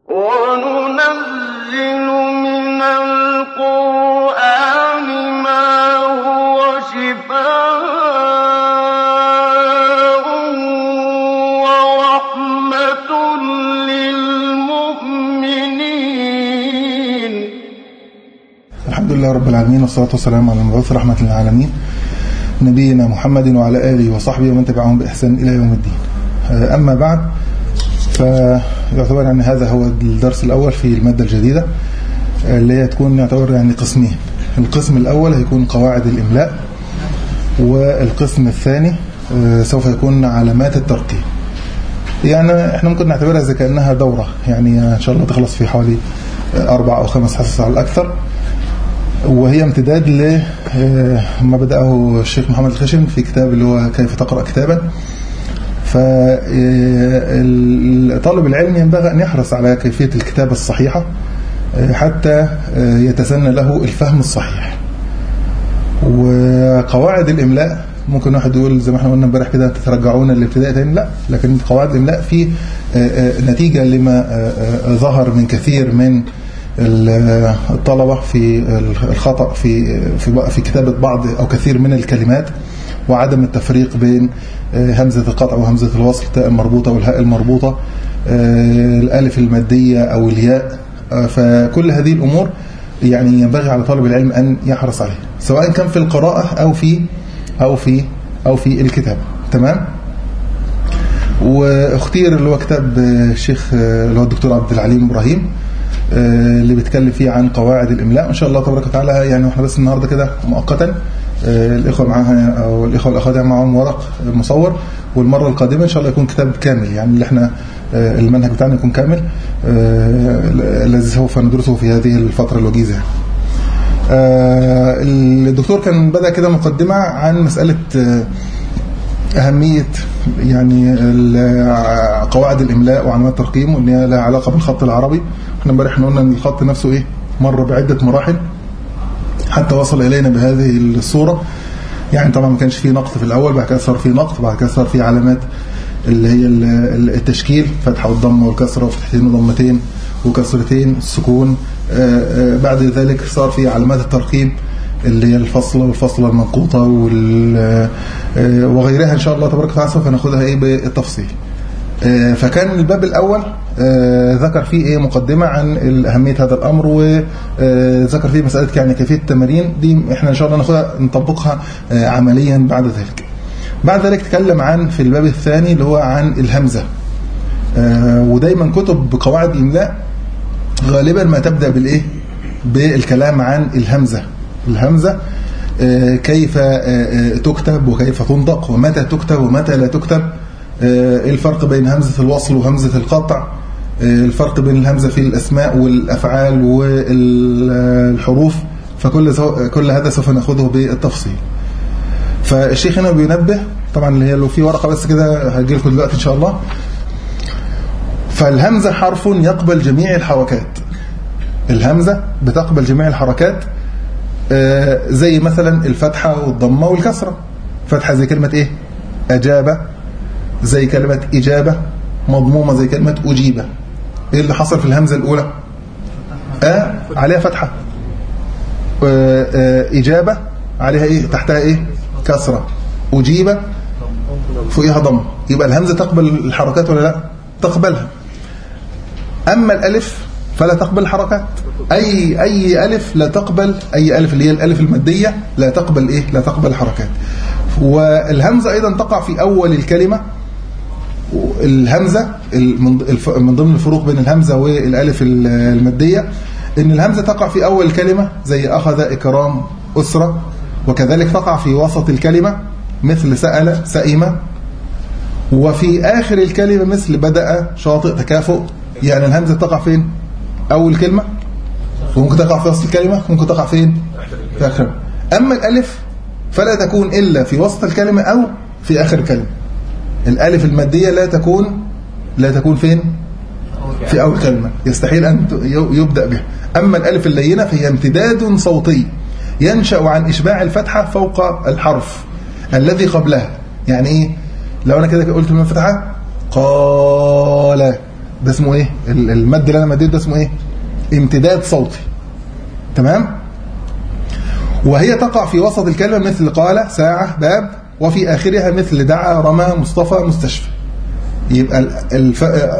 وَنُنَزِّلُ مِنَ الْقُرْآنِ مَا هُوَ شِفَاءٌ وَرَحْمَةٌ لِّلْمُؤْمِنِينَ الحمد لله رب العالمين والصلاة والسلام على المبعوث رحمة للعالمين نبينا محمد وعلى آله وصحبه ومن تبعهم بإحسان إلى يوم الدين أما بعد فيعتبر يعني هذا هو الدرس الأول في المادة الجديدة اللي هي تكون يعتبر يعني قسمين القسم الأول هيكون قواعد الإملاء والقسم الثاني سوف يكون علامات الترقيم يعني احنا ممكن نعتبرها زي كأنها دورة يعني ان شاء الله تخلص في حوالي أربع أو خمس حصص على الأكثر وهي امتداد لما بدأه الشيخ محمد الخشن في كتاب اللي هو كيف تقرأ كتابا فطالب العلم ينبغي أن يحرص على كيفية الكتابة الصحيحة حتى يتسنى له الفهم الصحيح وقواعد الإملاء ممكن واحد يقول زي ما احنا قلنا امبارح كده تترجعون الابتداء تاني لا لكن قواعد الإملاء في نتيجة لما ظهر من كثير من الطلبة في الخطأ في في في كتابة بعض أو كثير من الكلمات وعدم التفريق بين همزة القطع وهمزة الوصل التاء المربوطة والهاء المربوطة الألف المادية أو الياء فكل هذه الأمور يعني ينبغي على طالب العلم أن يحرص عليها سواء كان في القراءة أو في أو في أو في الكتابة تمام واختير اللي هو كتاب الشيخ اللي هو الدكتور عبد العليم إبراهيم اللي بيتكلم فيه عن قواعد الإملاء إن شاء الله تبارك وتعالى يعني احنا بس النهاردة كده مؤقتا الإخوة معاها أو الإخوة الأخوات معاهم ورق مصور والمرة القادمة إن شاء الله يكون كتاب كامل يعني اللي احنا المنهج بتاعنا يكون كامل الذي سوف ندرسه في هذه الفترة الوجيزة الدكتور كان بدأ كده مقدمة عن مسألة أهمية يعني قواعد الإملاء وعلامات الترقيم وإن هي لها علاقة بالخط العربي احنا امبارح قلنا إن الخط نفسه إيه مر بعدة مراحل حتى وصل إلينا بهذه الصورة يعني طبعا ما كانش فيه نقط في الأول بعد كده صار فيه نقط بعد كده صار فيه علامات اللي هي التشكيل فتحة والضمة والكسرة وفتحتين وضمتين وكسرتين السكون بعد ذلك صار فيه علامات الترقيم اللي هي الفصلة والفصلة المنقوطة وغيرها إن شاء الله تبارك وتعالى سوف ناخدها إيه بالتفصيل فكان الباب الأول ذكر فيه إيه مقدمة عن أهمية هذا الأمر وذكر فيه مسألة يعني كيفية التمارين دي إحنا إن شاء الله ناخدها نطبقها عمليا بعد ذلك بعد ذلك تكلم عن في الباب الثاني اللي هو عن الهمزة ودايما كتب قواعد الإملاء غالبا ما تبدأ بالإيه بالكلام عن الهمزة الهمزة كيف تكتب وكيف تنطق ومتى تكتب ومتى لا تكتب الفرق بين همزة الوصل وهمزة القطع الفرق بين الهمزة في الأسماء والأفعال والحروف فكل كل هذا سوف نأخذه بالتفصيل فالشيخ هنا بينبه طبعا اللي هي لو في ورقة بس كده هجي لكم دلوقتي إن شاء الله فالهمزة حرف يقبل جميع الحركات الهمزة بتقبل جميع الحركات زي مثلا الفتحة والضمة والكسرة فتحة زي كلمة ايه أجابة زي كلمة إجابة مضمومة زي كلمة أجيبة ايه اللي حصل في الهمزة الأولى آه عليها فتحة آه إجابة عليها ايه تحتها ايه كسرة أجيبة فوقها ضم يبقى الهمزة تقبل الحركات ولا لا تقبلها أما الألف فلا تقبل الحركات أي أي ألف لا تقبل أي ألف اللي هي الألف المادية لا تقبل إيه لا تقبل الحركات والهمزة أيضا تقع في أول الكلمة الهمزة من ضمن الفروق بين الهمزة والألف المادية إن الهمزة تقع في أول الكلمة زي أخذ إكرام أسرة وكذلك تقع في وسط الكلمة مثل سأل سئم وفي آخر الكلمة مثل بدأ شاطئ تكافؤ يعني الهمزة تقع فين أول كلمة وممكن تقع في وسط الكلمة ممكن تقع فين في آخر أما الألف فلا تكون إلا في وسط الكلمة أو في آخر الكلمة الألف المادية لا تكون لا تكون فين في أول كلمة يستحيل أن يبدأ بها أما الألف اللينة فهي امتداد صوتي ينشأ عن إشباع الفتحة فوق الحرف الذي قبلها يعني إيه لو أنا كده قلت من الفتحة قال ده اسمه ايه ال- المد اللي انا مديته ده اسمه ايه امتداد صوتي تمام وهي تقع في وسط الكلمة مثل قال ساعة باب وفي آخرها مثل دعا رمى مصطفى مستشفى يبقى ال- الف...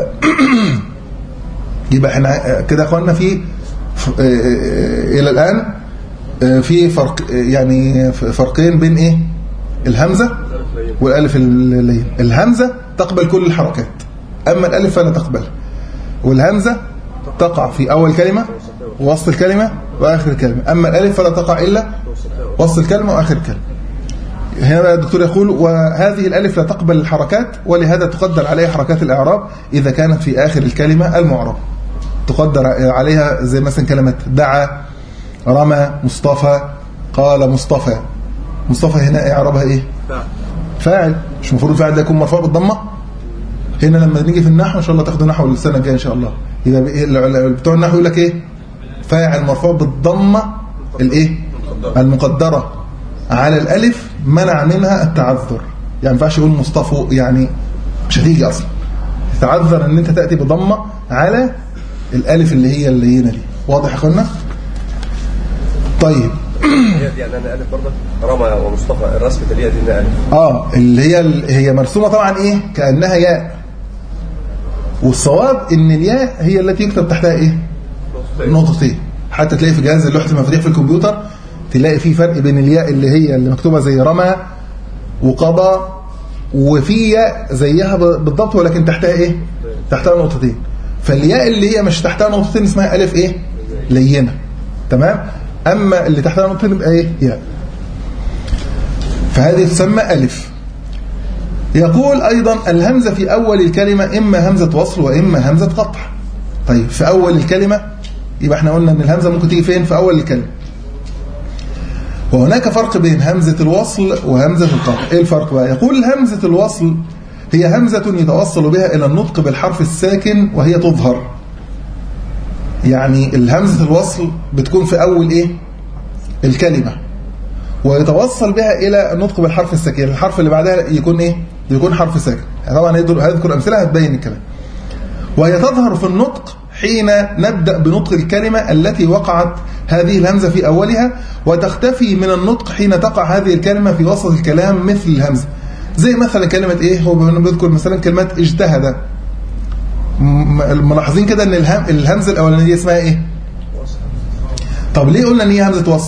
يبقى احنا كده يا اخوانا في ف- الى الان في فرق يعني فرقين بين ايه الهمزه والالف اللين الهمزه تقبل كل الحركات اما الالف فلا تقبلها والهمزه تقع في اول كلمه ووسط الكلمه واخر الكلمه اما الالف فلا تقع الا وسط الكلمه واخر الكلمه هنا بقى الدكتور يقول وهذه الالف لا تقبل الحركات ولهذا تقدر عليها حركات الاعراب اذا كانت في اخر الكلمه المعرب تقدر عليها زي مثلا كلمه دعا رمى مصطفى قال مصطفى مصطفى هنا اعرابها ايه فاعل مش المفروض الفاعل ده يكون مرفوع بالضمه هنا لما نيجي في النحو ان شاء الله تاخدوا نحو السنه الجايه ان شاء الله يبقى بإيه- بتوع النحو يقول لك ايه فاعل مرفوع بالضمه الايه المقدره على الالف منع منها التعذر يعني ما ينفعش يقول مصطفى يعني مش هتيجي اصلا تعذر ان انت تاتي بضمه على الالف اللي هي اللي هنا دي واضح يا اخوانا طيب هي دي يعني انا الف برضك رمى ومصطفى الرسمه اللي هي دي إنها الف اه اللي هي هي مرسومه طبعا ايه كانها ياء والصواب ان الياء هي التي يكتب تحتها ايه نقطتين حتى تلاقي في جهاز لوحه المفاتيح في الكمبيوتر تلاقي في فرق بين الياء اللي هي اللي مكتوبه زي رمى وقضى وفي ياء زيها ب- بالضبط ولكن تحتها ايه تحتها نقطتين فالياء اللي هي مش تحتها نقطتين اسمها الف ايه لينه تمام اما اللي تحتها نقطتين يبقى ايه ياء فهذه تسمى ألف يقول أيضا الهمزة في أول الكلمة إما همزة وصل وإما همزة قطع طيب في أول الكلمة يبقى احنا قلنا أن الهمزة ممكن تيجي فين في أول الكلمة وهناك فرق بين همزة الوصل وهمزة القطع إيه الفرق بقى يقول همزة الوصل هي همزة يتوصل بها إلى النطق بالحرف الساكن وهي تظهر يعني الهمزة الوصل بتكون في أول إيه الكلمة ويتوصل بها الى النطق بالحرف الساكن الحرف اللي بعدها يكون ايه يكون حرف ساكن طبعا هيدر- هذكر امثله هتبين الكلام وهي تظهر في النطق حين نبدا بنطق الكلمه التي وقعت هذه الهمزه في اولها وتختفي من النطق حين تقع هذه الكلمه في وسط الكلام مثل الهمزه زي مثلا كلمه ايه هو بيذكر مثلا كلمه اجتهد م- ملاحظين كده ان الهم الهمزه الاولانيه دي اسمها ايه طب ليه قلنا ان هي همزه وصل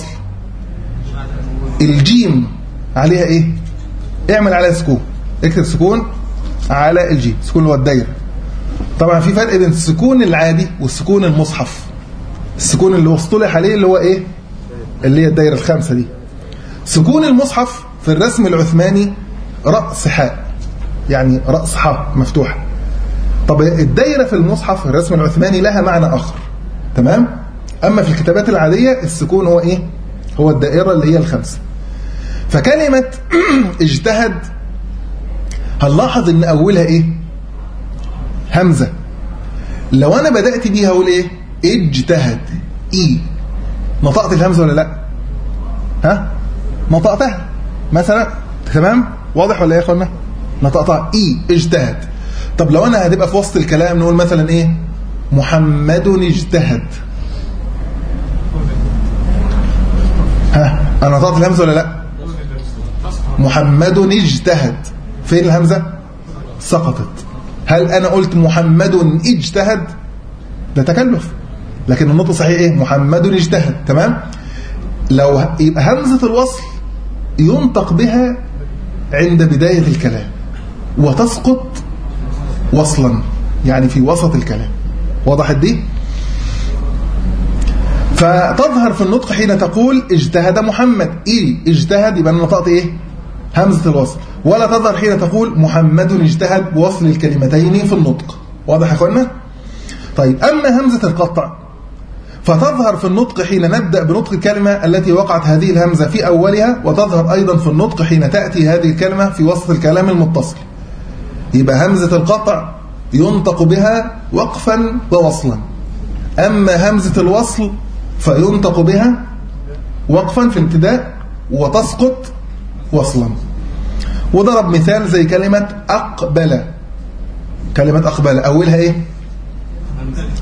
الجيم عليها ايه اعمل عليها سكون اكتب سكون على الجيم سكون اللي هو الدايره طبعا في فرق بين السكون العادي والسكون المصحف السكون اللي اصطلح عليه اللي هو ايه اللي هي الدايره الخامسه دي سكون المصحف في الرسم العثماني راس حاء يعني راس حاء مفتوحه طب الدايره في المصحف في الرسم العثماني لها معنى اخر تمام اما في الكتابات العاديه السكون هو ايه هو الدائره اللي هي الخمسه فكلمه اجتهد هنلاحظ ان اولها ايه همزه لو انا بدات بيها اقول ايه اجتهد اي نطقت الهمزه ولا لا ها نطقتها مثلا تمام واضح ولا ايه يا اخوانا نطقتها اي اجتهد طب لو انا هتبقى في وسط الكلام نقول مثلا ايه محمد اجتهد ها انا نطقت الهمزه ولا لا محمد اجتهد فين الهمزه سقطت هل انا قلت محمد اجتهد ده تكلف لكن النطق صحيح ايه محمد اجتهد تمام لو ه- يبقى همزه الوصل ينطق بها عند بدايه الكلام وتسقط وصلا يعني في وسط الكلام وضحت دي فتظهر في النطق حين تقول اجتهد محمد إيه اجتهد يبقى انا نطقت ايه همزة الوصل ولا تظهر حين تقول محمد اجتهد بوصل الكلمتين في النطق واضح يا اخوانا طيب اما همزة القطع فتظهر في النطق حين نبدأ بنطق الكلمة التي وقعت هذه الهمزة في أولها وتظهر أيضا في النطق حين تأتي هذه الكلمة في وسط الكلام المتصل يبقى همزة القطع ينطق بها وقفا ووصلا أما همزة الوصل فينطق بها وقفا في الابتداء وتسقط وصلا وضرب مثال زي كلمة أقبل كلمة أقبل أولها إيه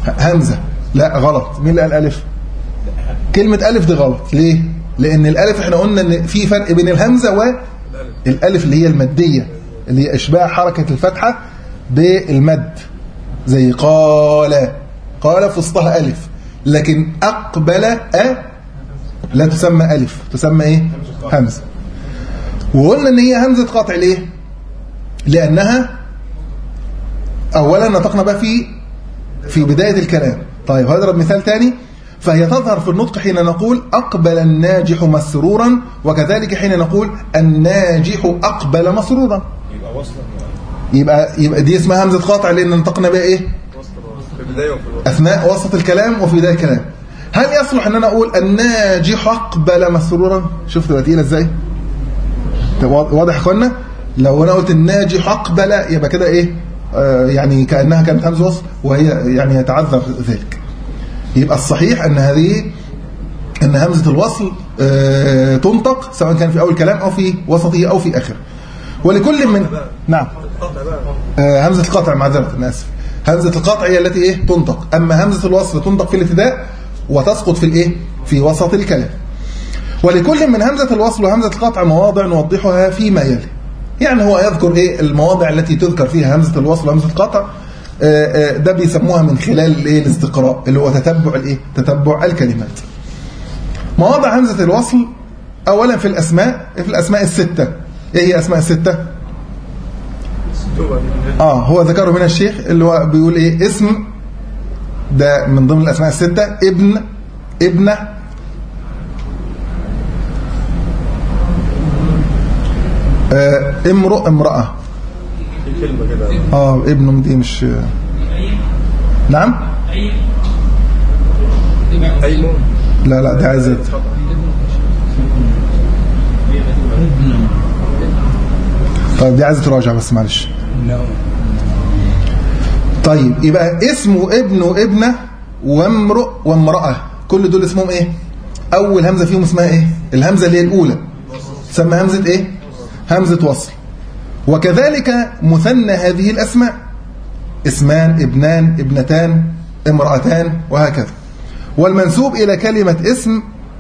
همزة لا غلط مين اللي قال ألف كلمة ألف دي غلط ليه لأن الألف احنا قلنا ان في فرق بين الهمزة والألف اللي هي المادية اللي هي إشباع حركة الفتحة بالمد زي قال قال في وسطها ألف لكن أقبل أ لا تسمى ألف تسمى إيه همزة وقلنا ان هي همزة قطع ليه لأنها أولا نطقنا بقى في في بداية الكلام طيب هضرب مثال تاني فهي تظهر في النطق حين نقول أقبل الناجح مسرورا وكذلك حين نقول الناجح أقبل مسرورا يبقى وصلا يبقى يبقى دي اسمها همزة قاطع لأن نطقنا بقى إيه في البدايه وفي الوقت أثناء وسط الكلام وفي بداية الكلام هل يصلح أن أنا أقول الناجح أقبل مسرورا شفت بقى تقيلة إزاي طب واضح يا اخوانا لو انا قلت الناجح اقبل يبقى كده ايه آه يعني كانها كانت همزه وصل وهي يعني يتعذر ذلك يبقى الصحيح ان هذه ان همزه الوصل آه تنطق سواء كان في اول كلام او في وسطه او في اخره ولكل من نعم قطع بقى آه همزه القطع معذره انا اسف همزه القطع هي التي ايه تنطق اما همزه الوصل تنطق في الابتداء وتسقط في الايه في وسط الكلام ولكل من همزة الوصل وهمزة القطع مواضع نوضحها فيما يلي يعني هو يذكر ايه المواضع التي تذكر فيها همزة الوصل وهمزة القطع آه، آه، ده بيسموها من خلال الايه الاستقراء اللي هو تتبع الايه تتبع الكلمات مواضع همزة الوصل اولا في الاسماء في الاسماء الستة ايه هي اسماء الستة توبة اه هو ذكره من الشيخ اللي هو بيقول ايه اسم ده من ضمن الاسماء الستة ابن ابنه آه امرؤ امرأة في كلمة كده اه ابنه دي مش نعم أيمن لا لا دي عايزة طيب دي عايزة تراجع بس معلش طيب يبقى اسمه ابن وابنه وامرؤ وامرأة كل دول اسمهم ايه اول همزة فيهم اسمها ايه الهمزة اللي هي الاولى تسمى همزة ايه همزة وصل وكذلك مثنى هذه الاسماء اسمان ابنان ابنتان امرأتان وهكذا والمنسوب إلى كلمة اسم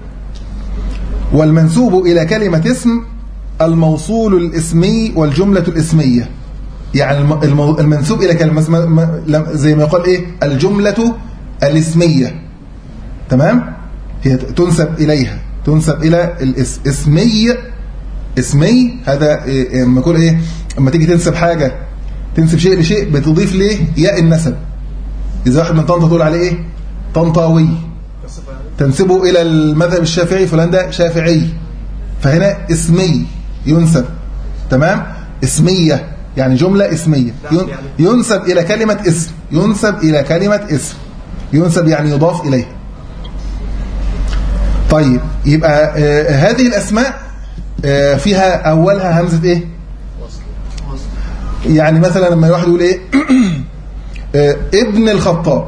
والمنسوب إلى كلمة اسم الموصول الاسمي والجملة الاسمية يعني الم- المو- المنسوب إلى كلمة م- م- لم- زي ما يقال إيه الجملة الاسمية تمام هي ت- تنسب إليها تنسب إلى الاسم اسمي اسمي هذا إيه- إيه، لما يقول إيه لما تيجي تنسب حاجة تنسب شيء لشيء بتضيف ليه ياء النسب إذا واحد من طنطا تقول عليه إيه طنطاوي تنسبه إلى المذهب الشافعي فلان ده شافعي فهنا اسمي ينسب تمام اسمية يعني جملة اسمية ين- ينسب إلى كلمة اسم ينسب إلى كلمة اسم ينسب يعني يضاف إليه طيب يبقى آه هذه الأسماء آه فيها أولها همزة إيه يعني مثلا لما واحد يقول إيه آه ابن الخطاب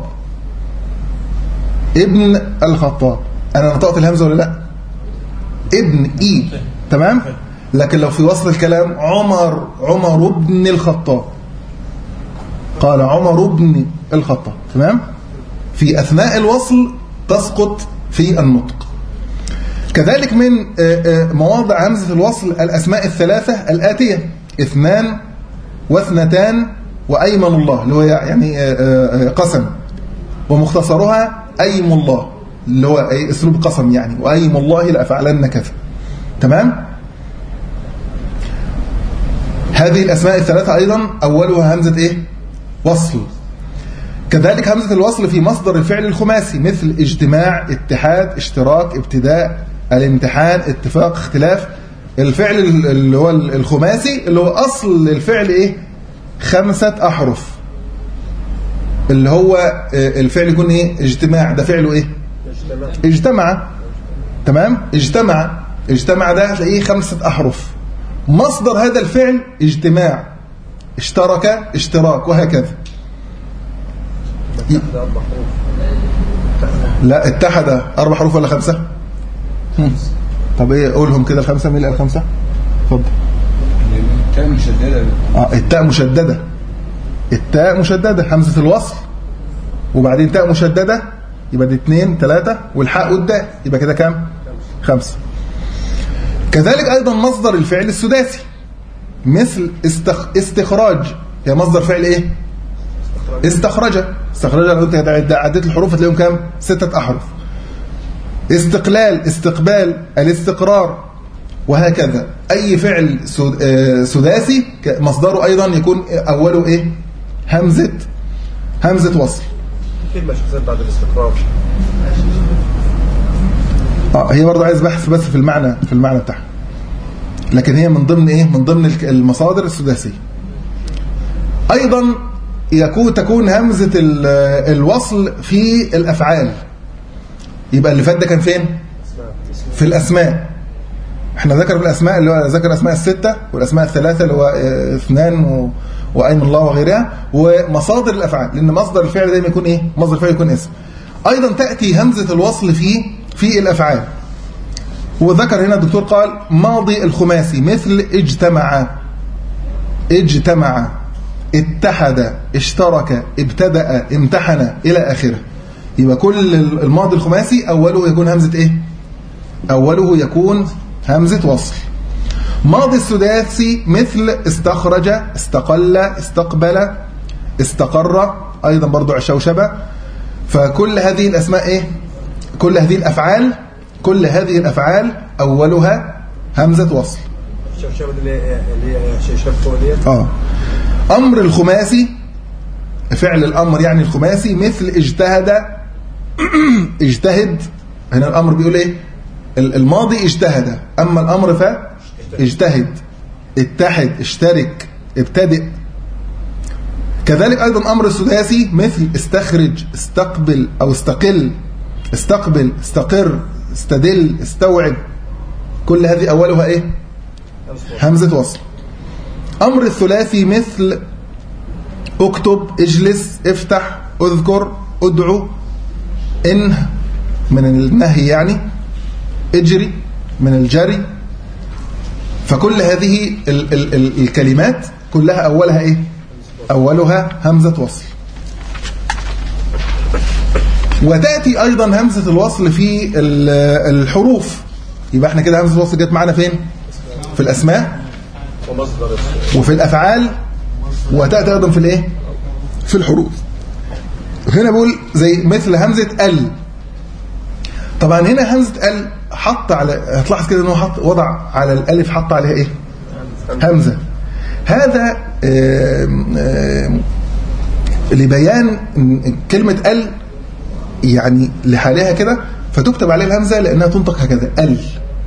ابن الخطاب انا نطقت الهمزه ولا لا ابن اي تمام لكن لو في وصل الكلام عمر عمر ابن الخطاب قال عمر ابن الخطاب تمام في اثناء الوصل تسقط في النطق كذلك من آه، آه، مواضع همزه الوصل الاسماء الثلاثه الاتيه اثنان واثنتان وايمن الله اللي هو يعني آه، آه، آه، قسم ومختصرها أيم الله اللي هو أي أسلوب قسم يعني وأيم الله لأفعلن كذا تمام هذه الأسماء الثلاثة أيضا أولها همزة إيه وصل كذلك همزة الوصل في مصدر الفعل الخماسي مثل اجتماع اتحاد اشتراك ابتداء الامتحان اتفاق اختلاف الفعل اللي هو الخماسي اللي هو أصل الفعل إيه خمسة أحرف اللي هو آه، الفعل يكون ايه اجتماع ده فعله ايه اجتماع اجتمع تمام اجتمع اجتمع ده هتلاقيه خمسة احرف مصدر هذا الفعل اجتماع اشترك اشتراك وهكذا ده أربع حروف لا اتحد اربع حروف ولا خمسة هم. طب ايه قولهم كده الخمسة مين اللي قال خمسة اتفضل التاء مشددة اه التاء مشددة التاء مشددة همزة الوصل وبعدين تاء مشددة يبقى دي اتنين تلاتة والحاء والداء يبقى كده كام خمسة كذلك أيضا مصدر الفعل السداسي مثل استخ... استخراج هي مصدر فعل ايه استخرج استخرج لو انت عديت الحروف هتلاقيهم كام ستة أحرف استقلال استقبال الاستقرار وهكذا أي فعل سد- آه، سداسي ك- مصدره أيضا يكون أوله إيه همزة همزة وصل كلمة شخصية بعد الاستقرار اه هي برضه عايز بحث بس في المعنى في المعنى بتاعها لكن هي من ضمن ايه من ضمن الك- المصادر السداسيه ايضا يكون تكون همزه ال- الوصل في الافعال يبقى اللي فات ده كان فين في الاسماء احنا ذكر في الاسماء اللي هو ذكر الاسماء السته والاسماء الثلاثه اللي هو اه، اثنان و... وايم الله وغيرها ومصادر الافعال لان مصدر الفعل دايما يكون ايه مصدر الفعل يكون اسم ايضا تاتي همزه الوصل في في الافعال وذكر هنا الدكتور قال ماضي الخماسي مثل اجتمع اجتمع اتحد اشترك ابتدأ امتحن إلى آخره يبقى كل الماضي الخماسي أوله يكون همزة إيه أوله يكون همزة وصل ماضي السداسي مثل استخرج استقل استقبل استقر أيضا برضو عشوشبة فكل هذه الأسماء إيه كل هذه الأفعال كل هذه الأفعال أولها همزة وصل الشبشبة اللي هي اللي هي شبشبة فوق ديت آه أمر الخماسي فعل الأمر يعني الخماسي مثل اجتهد اجتهد هنا الأمر بيقول إيه ال- الماضي اجتهد أما الأمر ف اجتهد اتحد اشترك ابتدئ كذلك أيضا أمر السداسي مثل استخرج استقبل أو استقل استقبل استقر استدل استوعب كل هذه أولها إيه همزة وصل أمر الثلاثي مثل اكتب اجلس افتح اذكر ادعو انه من النهي يعني اجري من الجري فكل هذه ال ال ال الكلمات كلها أولها إيه أولها همزة وصل وتأتي أيضا همزة الوصل في ال- الحروف يبقى احنا كده همزة الوصل جت معنا فين في الأسماء ومصدر الس- وفي الأفعال وتأتي أيضا في الإيه في الحروف هنا بقول زي مثل همزة ال طبعا هنا همزة ال حط على هتلاحظ كده انه حط وضع على الالف حط عليها ايه همزة هذا آم، آم، لبيان إن كلمة ال يعني لحالها كده فتكتب عليها الهمزة لأنها تنطق هكذا ال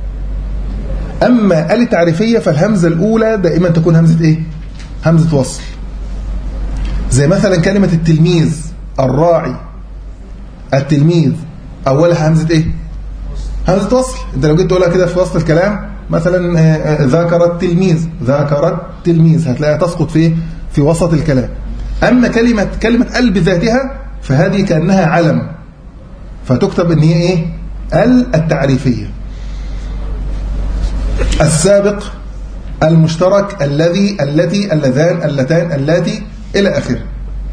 أما ال التعريفية فالهمزة الأولى دائما تكون همزة إيه؟ همزة وصل زي مثلا كلمة التلميذ الراعي التلميذ أولها همزة إيه؟ همزة وصل أنت لو جيت تقولها كده في وسط الكلام مثلا آه، آه، ذاكر التلميذ ذاكر التلميذ هتلاقيها تسقط في في وسط الكلام أما كلمة كلمة ال بذاتها فهذه كأنها علم فتكتب ان هي ايه ال التعريفيه السابق المشترك الذي التي اللذان اللتان اللاتي الى اخره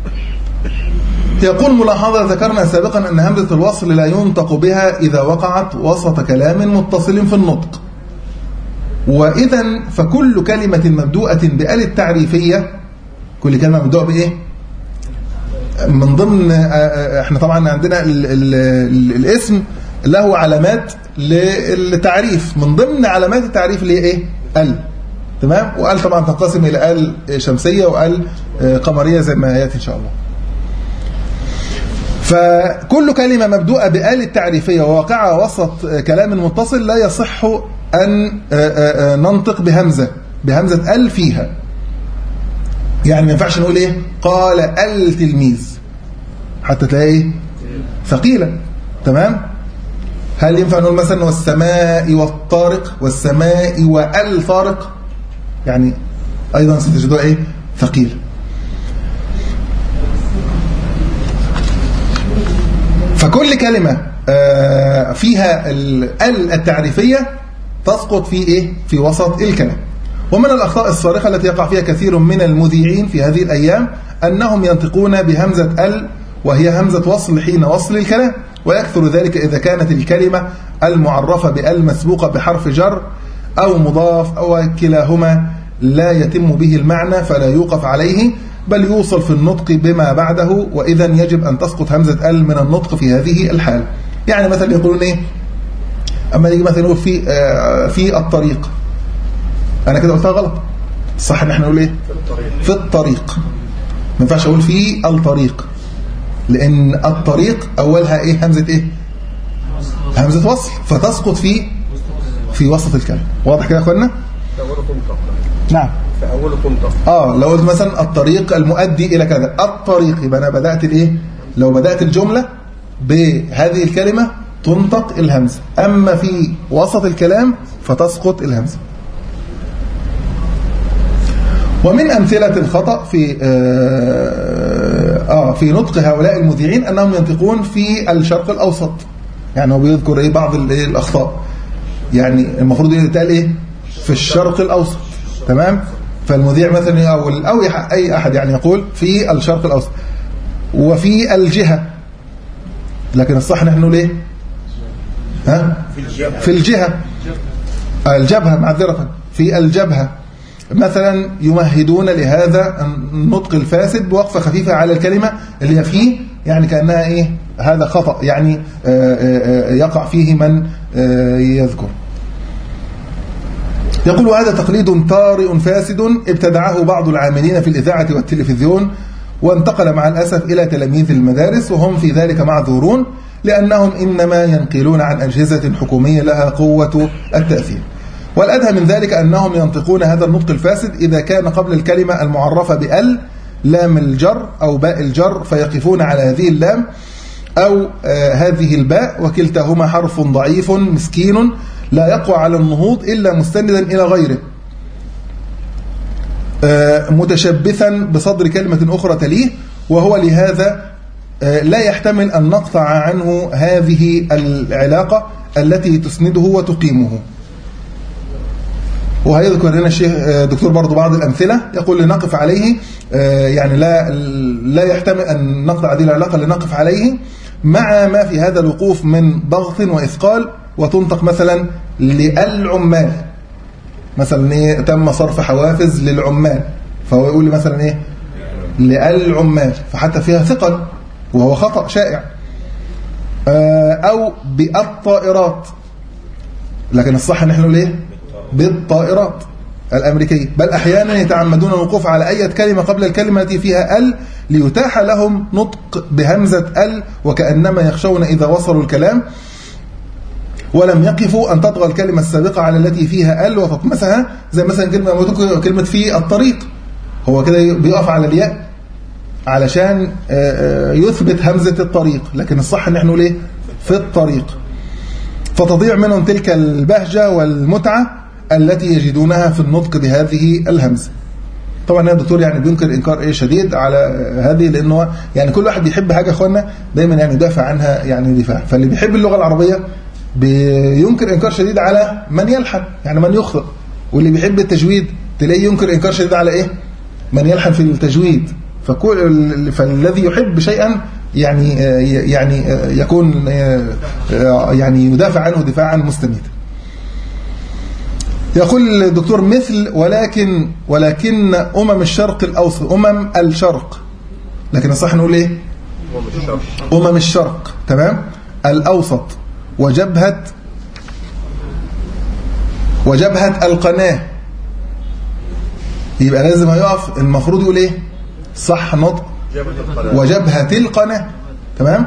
يقول ملاحظة ذكرنا سابقا أن همزة الوصل لا ينطق بها إذا وقعت وسط كلام متصل في النطق وإذا فكل كلمة مبدوءة بأل التعريفية كل كلمة مبدوءة بإيه؟ من ضمن احنا طبعا عندنا ال ال ال الاسم له علامات للتعريف من ضمن علامات التعريف اللي هي ايه ال تمام وال طبعا تنقسم الى ال شمسيه وال قمريه زي ما ياتي ان شاء الله فكل كلمه مبدوءه بال التعريفيه وواقعه وسط كلام متصل لا يصح ان ننطق بهمزه بهمزه ال فيها يعني ما ينفعش نقول ايه قال التلميذ حتى تلاقي ايه ثقيله تمام هل ينفع نقول مثلا والسماء والطارق والسماء والطارق يعني ايضا ستجدوها ايه ثقيله فكل كلمه فيها ال التعريفيه تسقط في ايه في وسط الكلام ومن الأخطاء الصارخة التي يقع فيها كثير من المذيعين في هذه الأيام أنهم ينطقون بهمزة ال وهي همزة وصل حين وصل الكلام ويكثر ذلك إذا كانت الكلمة المعرفة بأل مسبوقة بحرف جر أو مضاف أو كلاهما لا يتم به المعنى فلا يوقف عليه بل يوصل في النطق بما بعده وإذا يجب أن تسقط همزة ال من النطق في هذه الحال يعني مثلا يقولون إيه أما نيجي مثلا نقول في آه، في الطريق أنا كده قلتها غلط صح إن احنا نقول إيه في الطريق ما ينفعش أقول في الطريق لأن الطريق أولها إيه همزة إيه همزة وصل فتسقط في في وسط الكلام واضح كده يا أخوانا في أوله تنطق نعم في أوله تنطق اه لو قلت مثلا الطريق المؤدي الى كذا الطريق يبقى انا بدات الايه لو بدات الجمله بهذه الكلمه تنطق الهمزه اما في وسط الكلام فتسقط الهمزه ومن امثله الخطا في آه, اه في نطق هؤلاء المذيعين انهم ينطقون في الشرق الاوسط يعني هو بيذكر ايه بعض الإيه الاخطاء يعني المفروض يتقال ايه في الشرق الاوسط تمام فالمذيع مثلا او او اي احد يعني يقول في الشرق الاوسط وفي الجهه لكن الصح نحن نقول ايه ها في الجهه آه، الجبهه معذره في الجبهه مثلا يمهدون لهذا النطق الفاسد بوقفه خفيفه على الكلمه اللي هي فيه يعني كانها ايه هذا خطا يعني آه، آه، آه، يقع فيه من آه، يذكر يقول هذا تقليد طارئ فاسد ابتدعه بعض العاملين في الإذاعة والتلفزيون وانتقل مع الأسف إلى تلاميذ المدارس وهم في ذلك معذورون لأنهم إنما ينقلون عن أجهزة حكومية لها قوة التأثير والأدهى من ذلك أنهم ينطقون هذا النطق الفاسد إذا كان قبل الكلمة المعرفة بأل لام الجر أو باء الجر فيقفون على هذه اللام أو آه هذه الباء وكلتاهما حرف ضعيف مسكين لا يقوى على النهوض إلا مستندا إلى غيره آه متشبثا بصدر كلمة أخرى تليه وهو لهذا آه لا يحتمل أن نقطع عنه هذه العلاقة التي تسنده وتقيمه وهيذكر هنا الشيخ دكتور برضو بعض الأمثلة يقول لنقف عليه يعني لا لا يحتمل أن نقطع هذه العلاقة لنقف عليه مع ما في هذا الوقوف من ضغط وإثقال وتنطق مثلا للعمال مثلا إيه تم صرف حوافز للعمال فهو يقول لي مثلا إيه للعمال فحتى فيها ثقل وهو خطأ شائع أو بالطائرات لكن الصح نحن نقول إيه بالطائرات الأمريكية بل أحيانا يتعمدون الوقوف على أي كلمة قبل الكلمة التي فيها ال ليتاح لهم نطق بهمزة ال وكأنما يخشون إذا وصلوا الكلام ولم يقفوا أن تطغى الكلمة السابقة على التي فيها ال وتطمسها زي مثلا كلمة كلمة في الطريق هو كده بيقف على الياء علشان يثبت همزة الطريق لكن الصح ان احنا نقول ايه في الطريق فتضيع منهم تلك البهجة والمتعة التي يجدونها في النطق بهذه الهمزة طبعا يا دكتور يعني بينكر انكار ايه شديد على هذه لانه يعني كل واحد بيحب حاجه اخوانا دايما يعني يدافع عنها يعني دفاع فاللي بيحب اللغه العربيه بينكر انكار شديد على من يلحن يعني من يخطئ واللي بيحب التجويد تلاقيه ينكر انكار شديد على ايه من يلحن في التجويد فكل فالذي يحب شيئا يعني يعني يكون يعني يدافع عنه دفاعا مستميتا يقول الدكتور مثل ولكن ولكن أمم الشرق الأوسط أمم الشرق لكن الصح نقول إيه أمم الشرق تمام الأوسط وجبهة وجبهة القناة يبقى لازم يقف المفروض يقول إيه صح نطق وجبهة القناة تمام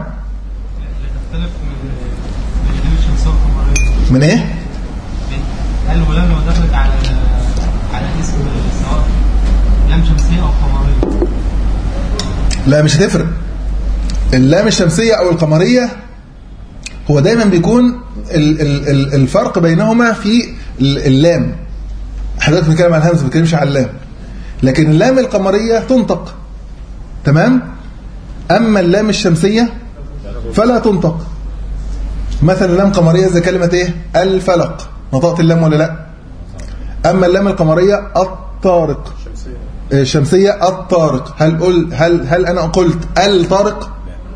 من ايه هل ولم لو دخلت على على اسم سواء لام شمسيه او قمريه لا مش هتفرق اللام الشمسية او القمرية هو دايما بيكون ال ال ال الفرق بينهما في اللام حضرتك بنتكلم عن الهمزه ما بنتكلمش عن اللام لكن اللام القمرية تنطق تمام اما اللام الشمسية فلا تنطق مثلا لام قمرية زي كلمة ايه الفلق نطقت اللام ولا لا اما اللام القمرية الطارق الشمسية الطارق هل قل هل هل انا قلت الطارق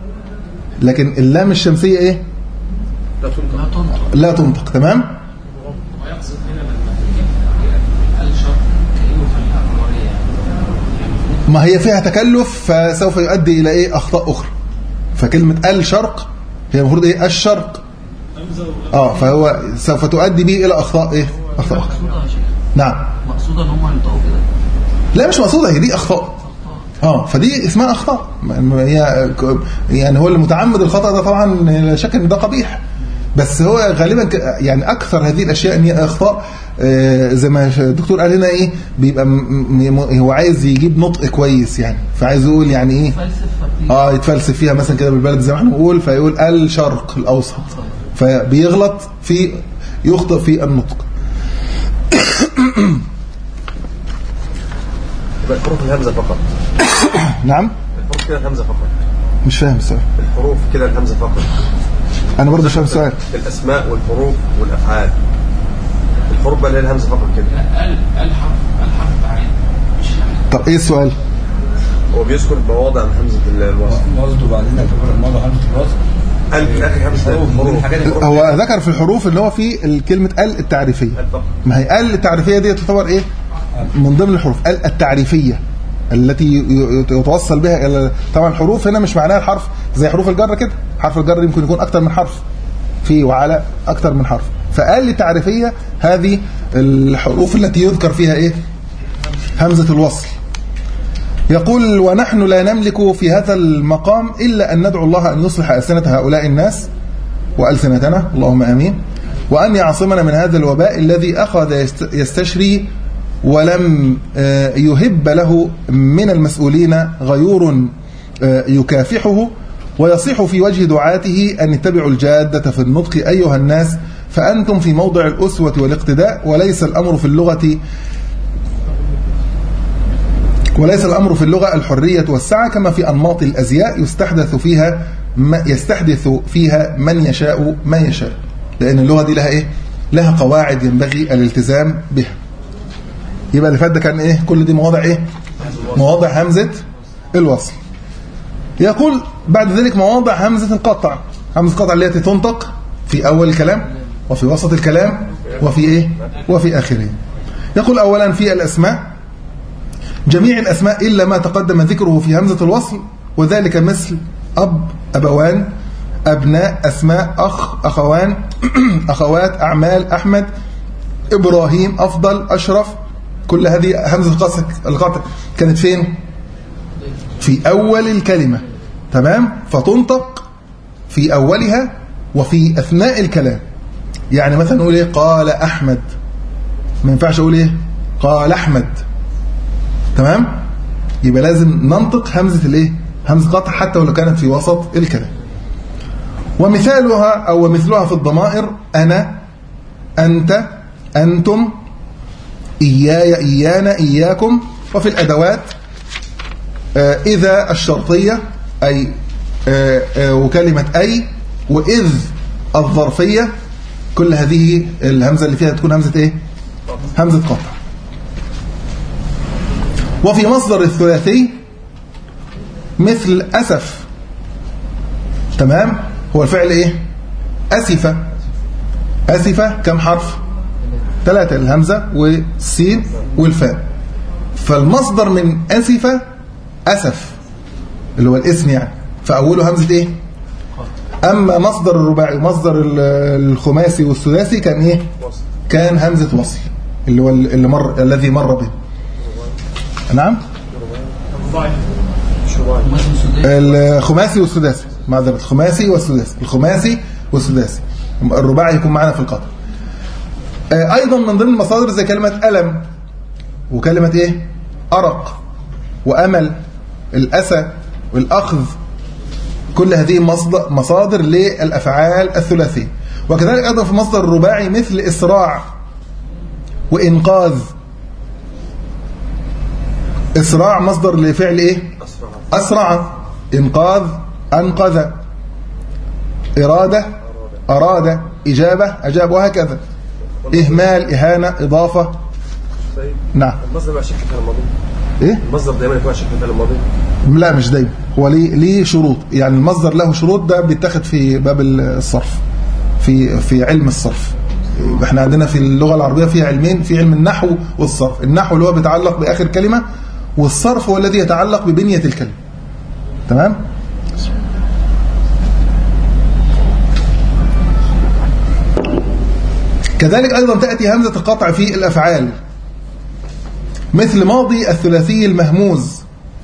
لكن اللام الشمسية ايه لا تنطق لا تنطق تمام ويقصد هنا لما تيجي الشرط كأنه في الأمرية يعني ما هي فيها تكلف فسوف يؤدي الى ايه اخطاء اخرى فكلمة الشرق هي المفروض ايه الشرق اه فهو سوف تؤدي به الى اخطاء ايه اخطاء اخرى مقصودة يا شيخ نعم مقصودة ان هم ينطقوا كده لا مش مقصودة هي دي اخطاء اه فدي اسمها اخطاء م- هي ك- يعني هو اللي متعمد الخطا ده طبعا لا شك ان ده قبيح بس هو غالبا ك- يعني اكثر هذه الاشياء ان هي اخطاء آه، زي ما الدكتور قال هنا ايه بيبقى م- م- هو عايز يجيب نطق كويس يعني فعايز يقول يعني ايه فلسفة فيه اه يتفلسف فيها مثلا كده بالبلد زي ما احنا بنقول فيقول الشرق الاوسط فبيغلط في يخطئ في النطق يبقى الحروف الهمزه فقط نعم الحروف كده الهمزه فقط مش فاهم السؤال الحروف كده الهمزه فقط انا برضه مش فاهم السؤال الاسماء والحروف والافعال الحروف بقى اللي هي الهمزه فقط كده ال الحرف الحرف تعريف مش يعني طب ايه السؤال هو بيذكر مواضع من همزه الوصل وصل وبعدين يعتبر الموضوع همزة الوصل ال في الاخر همزه حروف من الحروف الحاجات اللي- هو ذكر في الحروف اللي هو في كلمة ال التعريفية ال فقط ما هي ال التعريفية دي تعتبر ايه من ضمن الحروف ال التعريفية التي ي- ي- يتوصل بها الى طبعا الحروف هنا مش معناها الحرف زي حروف الجر كده حرف الجر يمكن يكون اكتر من حرف في وعلى اكتر من حرف فال التعريفية هذه الحروف التي يذكر فيها ايه همزة الوصل يقول ونحن لا نملك في هذا المقام إلا أن ندعو الله أن يصلح ألسنة هؤلاء الناس وألسنتنا اللهم آمين وأن يعصمنا من هذا الوباء الذي أخذ يست- يستشري ولم آه، يهب له من المسؤولين غيور آه، يكافحه ويصيح في وجه دعاته أن اتبعوا الجادة في النطق أيها الناس فأنتم في موضع الأسوة والاقتداء وليس الأمر في اللغة وليس الأمر في اللغة الحرية والسعة كما في أنماط الأزياء يستحدث فيها ما يستحدث فيها من يشاء ما يشاء لأن اللغة دي لها إيه؟ لها قواعد ينبغي الالتزام بها يبقى اللي فات ده كان إيه؟ كل دي مواضع إيه؟ مواضع همزة الوصل يقول بعد ذلك مواضع همزة القطع همزة القطع اللي هي تنطق في أول الكلام وفي وسط الكلام وفي إيه؟ وفي آخره يقول أولا في الأسماء جميع الأسماء إلا ما تقدم ذكره في همزة الوصل وذلك مثل أب أبوان أبناء أسماء أخ أخوان أخوات أعمال أحمد إبراهيم أفضل أشرف كل هذه همزة القطع القطع كانت فين؟ في أول الكلمة تمام؟ فتنطق في أولها وفي أثناء الكلام يعني مثلا نقول إيه قال أحمد ما ينفعش أقول إيه قال أحمد تمام يبقى لازم ننطق همزة الايه همزة قطع حتى ولو كانت في وسط الكلام ومثالها أو مثلها في الضمائر أنا أنت أنتم إياي إيانا إياكم وفي الأدوات آه، إذا الشرطية أي آه، آه، وكلمة أي وإذ الظرفية كل هذه الهمزة اللي فيها تكون همزة إيه همزة قطع وفي مصدر الثلاثي مثل أسف تمام هو الفعل إيه أسف أسف كم حرف ثلاثة الهمزة والسين والفاء فالمصدر من أسف أسف اللي هو الاسم يعني فأوله همزة إيه أما مصدر الرباعي ومصدر ال- الخماسي والثلاثي كان إيه كان همزة وصل اللي هو اللي مر الذي مر به نعم ومثل سداسي الخماسي والسداسي معذرة الخماسي والسداسي الخماسي والسداسي الرباعي يكون معنا في القطع آه، أيضا من ضمن المصادر زي كلمة ألم وكلمة إيه أرق وأمل الأسى والأخذ كل هذه مصدر مصادر للأفعال الثلاثية وكذلك أيضا في مصدر الرباعي مثل إسراع وإنقاذ إسراع مصدر لفعل إيه أسرع أسرع إنقاذ أنقذ إرادة أراد إجابة أجاب وهكذا إهمال إهانة إضافة طيب نعم المصدر بقى شكل فعل الماضي إيه المصدر دايما يكون على شكل فعل الماضي لا مش دايما هو ليه ليه شروط يعني المصدر له شروط ده بيتاخد في باب الصرف في في علم الصرف احنا عندنا في اللغه العربيه في علمين في علم النحو والصرف النحو اللي هو بيتعلق باخر كلمه والصرف هو الذي يتعلق ببنيه الكلمه تمام كذلك ايضا تاتي همزه القطع في الافعال مثل ماضي الثلاثي المهموز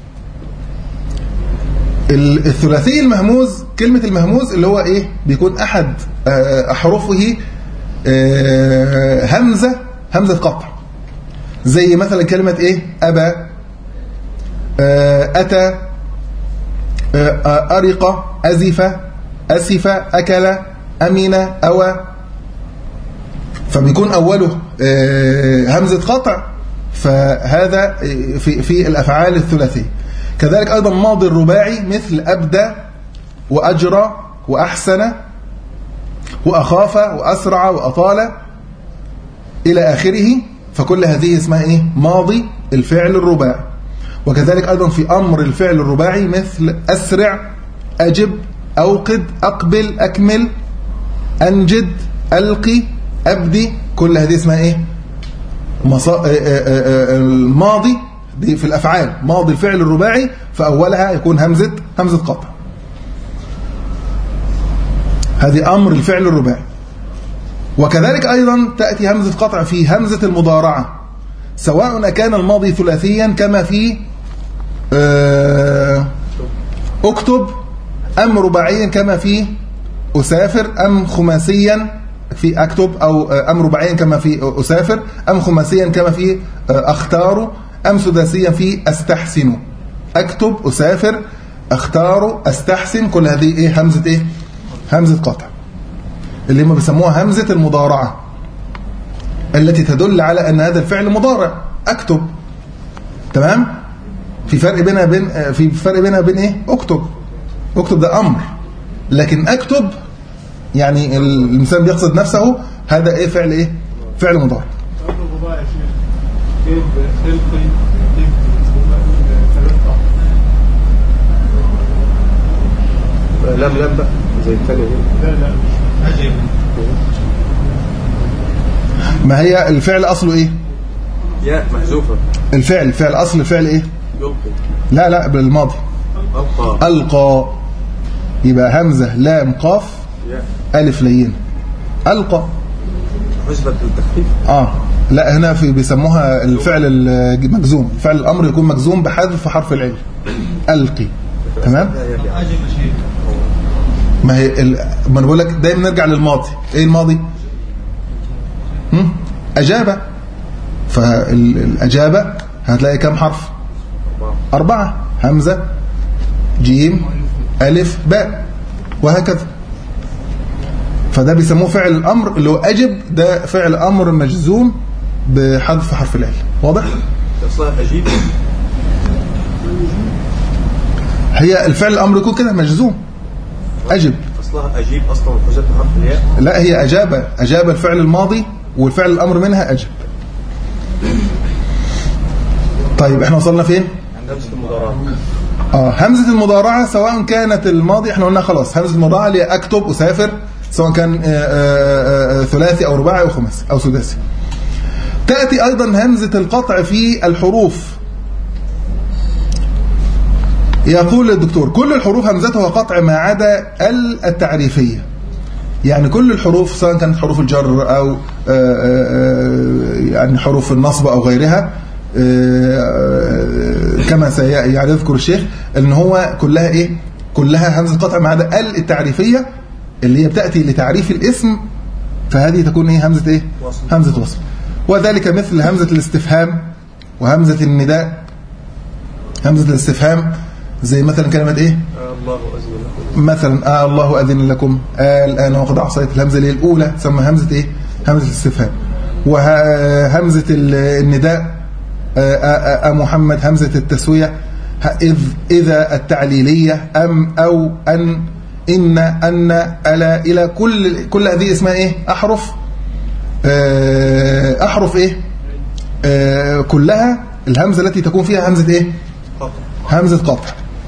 ال- الثلاثي المهموز كلمة المهموز اللي هو ايه بيكون احد آه، احرفه آه، همزة همزة قطع زي مثلا كلمة ايه ابى آه، اتى آه، ارق ازف اسف اكل امن اوى فبيكون اوله آه، همزة قطع فهذا في في الافعال الثلاثيه كذلك ايضا ماضي الرباعي مثل ابدى واجرى واحسن واخاف واسرع واطال الى اخره فكل هذه اسمها ايه ماضي الفعل الرباعي وكذلك ايضا في امر الفعل الرباعي مثل اسرع اجب اوقد اقبل اكمل انجد القي ابدي كل هذه اسمها ايه مصا... آه، آه، آه، الماضي دي في الافعال ماضي الفعل الرباعي فاولها يكون همزه همزه قطع هذه امر الفعل الرباعي وكذلك ايضا تاتي همزه قطع في همزه المضارعه سواء كان الماضي ثلاثيا كما في آه، اكتب ام رباعيا كما في اسافر ام خماسيا في اكتب او ام رباعيا كما في اسافر ام خماسيا كما في اختار ام سداسيا في استحسن اكتب اسافر اختار استحسن كل هذه ايه همزه ايه همزه قطع اللي هم بيسموها همزه المضارعه التي تدل على ان هذا الفعل مضارع اكتب تمام في فرق بينها بين في فرق بينها بين ايه اكتب اكتب ده امر لكن اكتب يعني الانسان بيقصد نفسه هذا ايه فعل ايه فعل مضارع لم لم بقى زي الثانية دي ما هي الفعل اصله ايه ياء محذوفة الفعل الفعل اصل الفعل ايه يلقي لا لا بالماضي ألقى القى يبقى همزه لام قاف ياء الف لين القى حسبة التخفيف اه لا هنا في بيسموها الفعل المجزوم فعل الامر يكون مجزوم بحذف حرف العلم القي تمام اجب شيء ما هي ال... ما انا بقول لك دايما نرجع للماضي ايه الماضي هم؟ اجابه فالاجابه هتلاقي كام حرف اربعه همزه جيم الف باء وهكذا فده بيسموه فعل الامر اللي هو اجب ده فعل امر مجزوم بحذف حرف العلم واضح أصلها أجيب هي الفعل الامر يكون كده مجزوم اجب أصلها أجيب أصلا حسبة حرف الياء لا هي أجاب أجاب الفعل الماضي والفعل الأمر منها أجب طيب احنا وصلنا فين همزة المضارعة اه همزة المضارعة سواء كانت الماضي احنا قلنا خلاص همزة المضارعة اللي هي أكتب أسافر سواء كان آه، آه، آه، ثلاثي أو رباعي أو خماسي أو سداسي تأتي أيضا همزة القطع في الحروف يقول الدكتور كل الحروف همزتها قطع ما عدا ال التعريفية يعني كل الحروف سواء كانت حروف الجر أو آه، آه، يعني حروف النصب أو غيرها آه، كما سي يعني يذكر الشيخ ان هو كلها ايه كلها همزه قطع ما عدا ال التعريفيه اللي هي بتاتي لتعريف الاسم فهذه تكون ايه همزه ايه وصل. همزه وصل وذلك مثل همزه الاستفهام وهمزه النداء همزه الاستفهام زي مثلا كلمه ايه آه، الله أزل لكم مثلا آه الله أذن لكم آه الآن وقد أعصيت الهمزة اللي هي الأولى تسمى همزة إيه؟ همزة الاستفهام وهمزة النداء آه آه آه محمد همزة التسوية ه- إذ إذا التعليلية أم أو أن إن أن ألا إلى كل كل هذه اسمها إيه؟ أحرف آه أحرف إيه؟ آه كلها الهمزة التي تكون فيها همزة إيه؟ قطع همزة قطع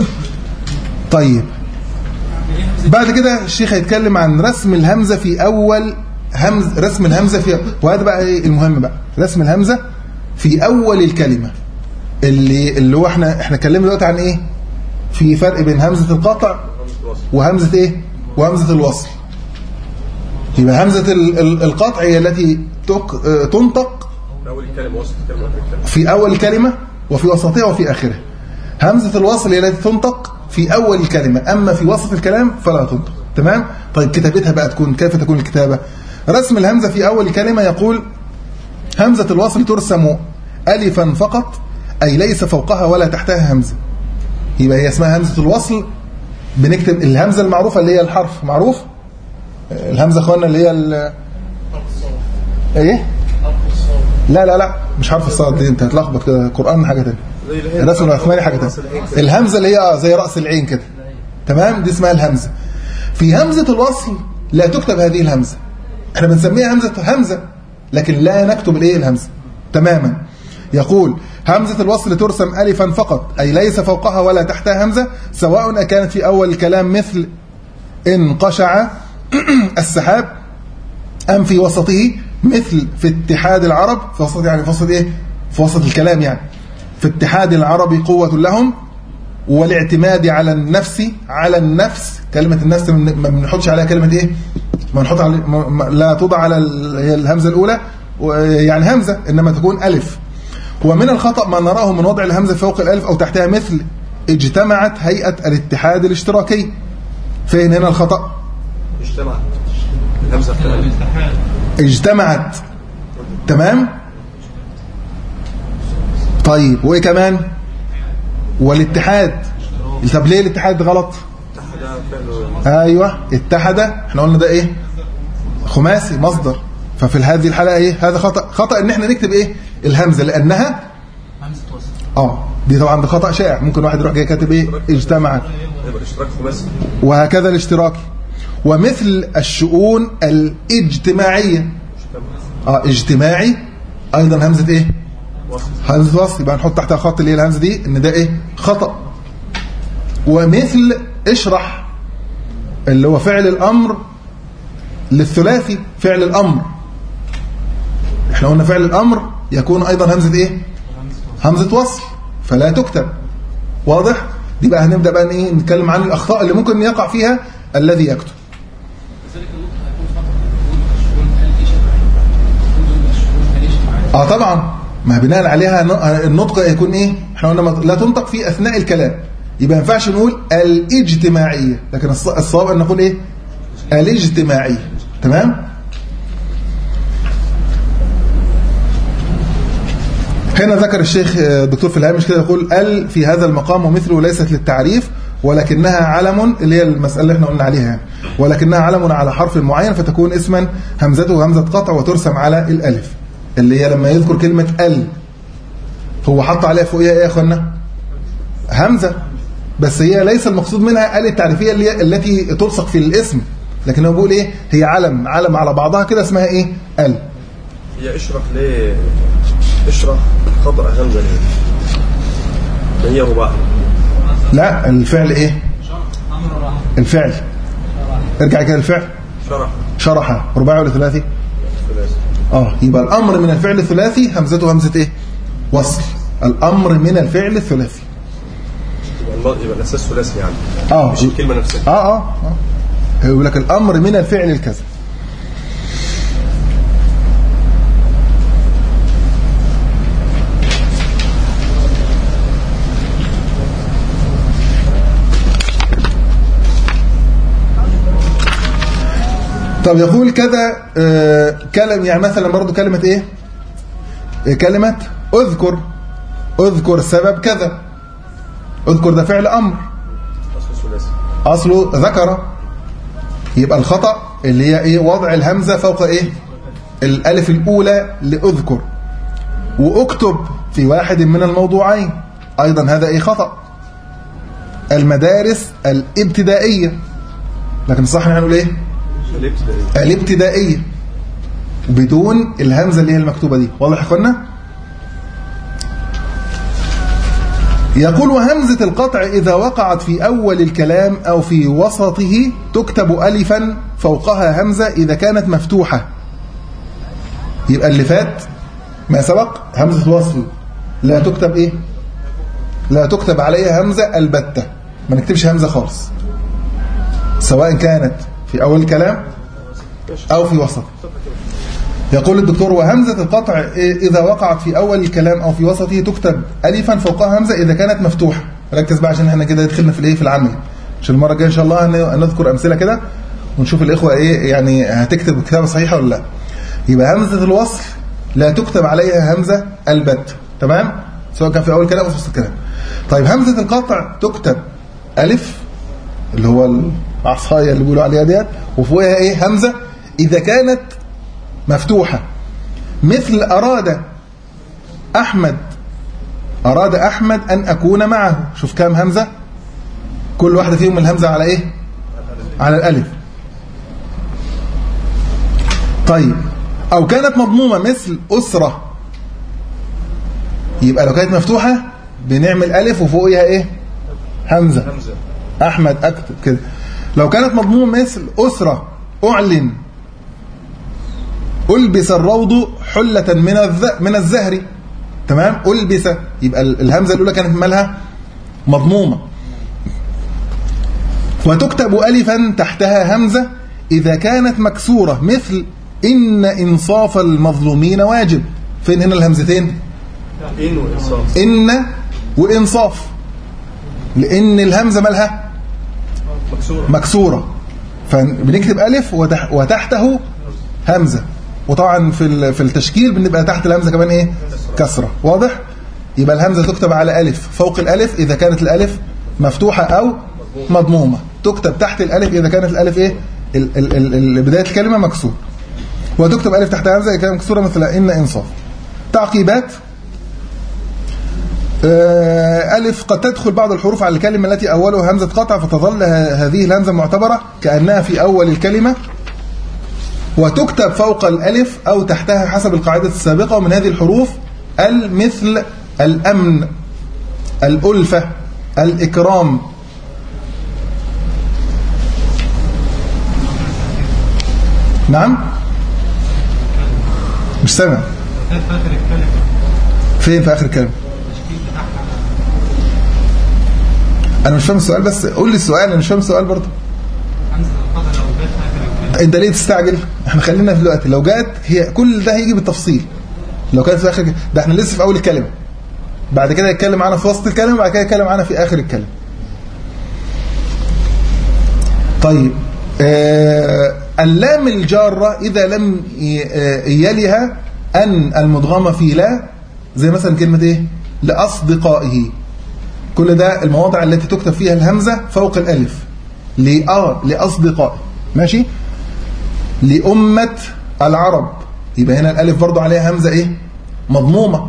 طيب بعد كده الشيخ هيتكلم عن رسم الهمزة في أول همز رسم الهمزة في وهذا بقى إيه المهم بقى رسم الهمزة في أول الكلمة اللي اللي هو احنا احنا اتكلمنا دلوقتي عن ايه في فرق بين همزة القطع وهمزة ايه وهمزة الوصل يبقى همزة ال- ال- القطع هي التي تك- اه، تنطق أول الكلمة وسط الكلمة وآخر الكلمة في أول الكلمة وفي وسطها وفي آخرها همزة الوصل هي التي تنطق في أول الكلمة أما في وسط الكلام فلا تنطق تمام طيب كتابتها بقى تكون كيف تكون الكتابة رسم الهمزة في أول الكلمة يقول همزة الوصل ترسم ألفا فقط أي ليس فوقها ولا تحتها همزة يبقى هي اسمها همزة الوصل بنكتب الهمزة المعروفة اللي هي الحرف معروف الهمزة اخوانا اللي هي ال- ايه لا لا لا مش حرف الصاد دي انت هتلخبط كده القرآن حاجة تانية زي اللي هي الرسم العثماني حاجة تانية الهمزة اللي هي آه زي رأس العين كده تمام دي اسمها الهمزة في همزة الوصل لا تكتب هذه الهمزة احنا بنسميها همزة همزة لكن لا نكتب الايه الهمزة تماما يقول همزة الوصل ترسم ألفا فقط أي ليس فوقها ولا تحتها همزة سواء كانت في أول الكلام مثل انقشع السحاب أم في وسطه مثل في اتحاد العرب في وسط يعني في وسط إيه في وسط الكلام يعني في اتحاد العرب قوة لهم والاعتماد على النفس على النفس كلمة النفس من- ما بنحطش عليها كلمة إيه ما نحط على ما- ما- لا توضع على ال- هي الهمزة الأولى و- يعني همزة إنما تكون ألف ومن الخطأ ما نراه من وضع الهمزة فوق الألف أو تحتها مثل اجتمعت هيئة الاتحاد الاشتراكي فين هنا الخطأ اجتمع الهمزة الثانية الاتحاد اجتمعت تمام طيب وايه كمان والاتحاد طب ليه الاتحاد غلط ده فعله ايوه اتحد احنا قلنا ده ايه خماسي مصدر ففي هذه الحلقه ايه هذا خطا خطا ان احنا نكتب ايه الهمزه لانها همزة وصل اه دي طبعا ده خطا شائع ممكن واحد يروح جاي كاتب ايه اجتمعت يبقى الاشتراك خماسي وهكذا الاشتراكي ومثل الشؤون الاجتماعيه اه اجتماعي ايضا همزه ايه وصل همزه وصل يبقى نحط تحتها خط اللي هي الهمزه دي ان ده ايه خطا ومثل اشرح اللي هو فعل الامر للثلاثي فعل الامر احنا قلنا فعل الامر يكون ايضا همزه ايه همزه وصل فلا تكتب واضح دي بقى هنبدا بقى ايه نتكلم عن الاخطاء اللي ممكن يقع فيها الذي يكتب لذلك النطق هيكون خطأ يقول الشؤون هل اجتماعية يقول الشؤون هل اجتماعية اه طبعا ما بناء عليها ن- النطق يكون ايه احنا قلنا ما- لا تنطق في اثناء الكلام يبقى ما ينفعش نقول الاجتماعيه لكن الص- الصواب ان نقول ايه الاجتماعيه تمام هنا ذكر الشيخ آه، الدكتور في الهامش كده يقول ال في هذا المقام ومثله ليست للتعريف ولكنها علم اللي هي المسألة اللي احنا قلنا عليها يعني. ولكنها علم على حرف معين فتكون اسما همزته همزة قطع وترسم على الألف اللي هي لما يذكر كلمة ال هو حط عليها فوقيها ايه يا اخوانا همزة بس هي ليس المقصود منها ال التعريفية اللي هي التي تلصق في الاسم لكن هو بيقول ايه هي علم علم على بعضها كده اسمها ايه ال هي اشرح ليه اشرح خطأ همزة ليه ما هي رباعي لا الفعل ايه امر راح الفعل ارجع كده الفعل شرح شرح رباعي ولا ثلاثي ثلاثي اه يبقى الامر من الفعل الثلاثي همزته همزه ايه وصل الامر من الفعل الثلاثي يبقى الم- يبقى الاساس ثلاثي يعني اه مش الكلمة نفسها اه اه اه يقول لك الامر من الفعل الكذا طب يقول كذا آه كلم يعني مثلا برضو كلمة ايه آه، كلمة اذكر اذكر سبب كذا اذكر ده فعل امر أصل ثلاثي اصله ذكر يبقى الخطأ اللي هي ايه وضع الهمزة فوق ايه الالف الاولى لاذكر واكتب في واحد من الموضوعين ايضا هذا ايه خطأ المدارس الابتدائية لكن الصح نقول ايه الابتدائي الابتدائية بدون الهمزة اللي هي المكتوبة دي واضح يا اخوانا يقول وهمزة القطع إذا وقعت في أول الكلام أو في وسطه تكتب ألفا فوقها همزة إذا كانت مفتوحة يبقى اللي فات ما سبق همزة وصل لا تكتب إيه لا تكتب عليها همزة البتة ما نكتبش همزة خالص سواء كانت في أول الكلام أو في وسط يقول الدكتور وهمزة القطع إذا وقعت في أول الكلام أو في وسطه تكتب ألفا فوقها همزة إذا كانت مفتوحة ركز بقى عشان احنا كده دخلنا في الإيه في العمل عشان المرة الجاية إن شاء الله هن- هنذكر أمثلة كده ونشوف الإخوة إيه يعني هتكتب كتابة صحيحة ولا لا يبقى همزة الوصل لا تكتب عليها همزة البت تمام سواء كان في أول كلام أو في وسط الكلام طيب همزة القطع تكتب ألف اللي هو العصاية اللي بيقولوا عليها ديت وفوقها إيه همزة إذا كانت مفتوحة مثل أراد أحمد أراد أحمد أن أكون معه شوف كام همزة كل واحدة فيهم الهمزة على إيه على الألف طيب أو كانت مضمومة مثل أسرة يبقى لو كانت مفتوحة بنعمل ألف وفوقها إيه همزة همزة أحمد أكتب كده لو كانت مضمومة مثل أسرة أعلن ألبس الروض حلة من الذ... من الزهر تمام ألبس يبقى ال- الهمزة الأولى كانت مالها مضمومة وتكتب ألفا تحتها همزة إذا كانت مكسورة مثل إن إنصاف المظلومين واجب فين هنا الهمزتين إن وإنصاف إن وإنصاف لأن الهمزة مالها مكسورة مكسورة فبنكتب ألف وتح وتحته همزة وطبعا في ال- في التشكيل بنبقى تحت الهمزة كمان إيه كسرة واضح يبقى الهمزة تكتب على ألف فوق الألف إذا كانت الألف مفتوحة أو مضمومة تكتب تحت الألف إذا كانت الألف إيه ال ال ال ال بداية الكلمة مكسور وتكتب ألف تحت همزة إذا كانت مكسورة مثل إن إنصاف تعقيبات آه، ألف قد تدخل بعض الحروف على الكلمة التي أولها همزة قطع فتظل ه- هذه الهمزة معتبرة كأنها في أول الكلمة وتكتب فوق الألف أو تحتها حسب القاعدة السابقة ومن هذه الحروف المثل الأمن الألفة الإكرام نعم مش سامع كانت في اخر الكلمه فين في آخر الكلمة التشكيل بتاعها أنا مش فاهم السؤال بس قول لي السؤال أنا مش فاهم السؤال برضه همزه القطع لو جت في اخر الكلمه انت ليه تستعجل احنا خلينا في الوقت لو جات هي كل ده هيجي بالتفصيل لو كانت في اخر ده احنا لسه في اول الكلمه بعد كده يتكلم معانا في وسط الكلمه وبعد كده يتكلم معانا في اخر الكلمه طيب آه اللام الجاره اذا لم ي- آه، يلها ان المدغمه في لا زي مثلا كلمه ايه لاصدقائه كل ده المواضع التي تكتب فيها الهمزه فوق الالف لآه لأصدقاء ماشي لأمة العرب يبقى هنا الألف برضو عليها همزة إيه مضمومة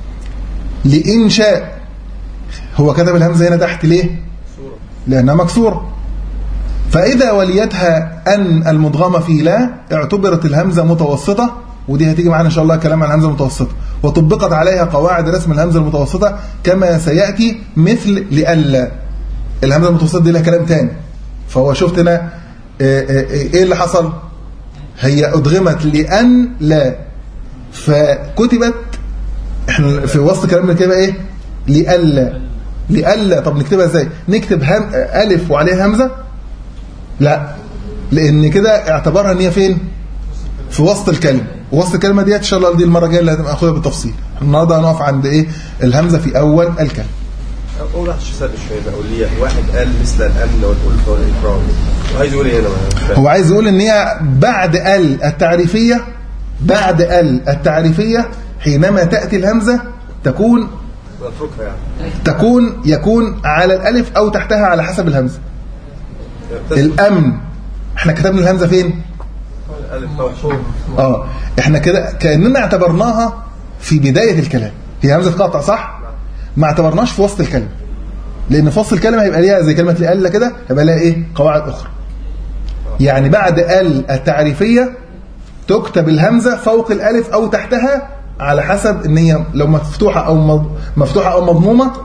لإنشاء هو كتب الهمزة هنا تحت ليه لأنها مكسورة فإذا وليتها أن المدغمة في لا اعتبرت الهمزة متوسطة ودي هتيجي معانا إن شاء الله كلام عن الهمزة المتوسطة وطبقت عليها قواعد رسم الهمزة المتوسطة كما سيأتي مثل لألا الهمزة المتوسطة دي لها كلام تاني فهو شفت هنا آه، آه، آه، ايه اللي حصل هي ادغمت لان لا فكتبت احنا في وسط كلامنا كده ايه لألا لألا طب نكتبها ازاي نكتب هم آه، الف وعليها همزه لا لان كده اعتبرها ان هي فين في وسط الكلمه وسط الكلمه دي ان شاء الله دي المره الجايه اللي هناخدها بالتفصيل النهارده هنقف عند ايه الهمزه في اول الكلمه أول واحد سأل شوية بقى قول لي واحد قال مثل الأمن والألفة والإكرام وعايز يقول إيه هنا بقى؟ مش فاهم. هو عايز يقول ان هي بعد ال التعريفيه بعد ال التعريفيه حينما تاتي الهمزه تكون نتركها يعني تكون يكون على الالف او تحتها على حسب الهمزه تثبت الامن احنا كتبنا الهمزه فين الألف فوق اه احنا كده كاننا اعتبرناها في بدايه الكلام هي همزه قطع صح ما اعتبرناش في وسط الكلمه لان في وسط الكلمه هيبقى ليها زي كلمه لألا كده هيبقى لها ايه قواعد اخرى يعني بعد ال التعريفيه تكتب الهمزه فوق الالف او تحتها على حسب ان هي لو مفتوحه او مض- مفتوحه او مضمومه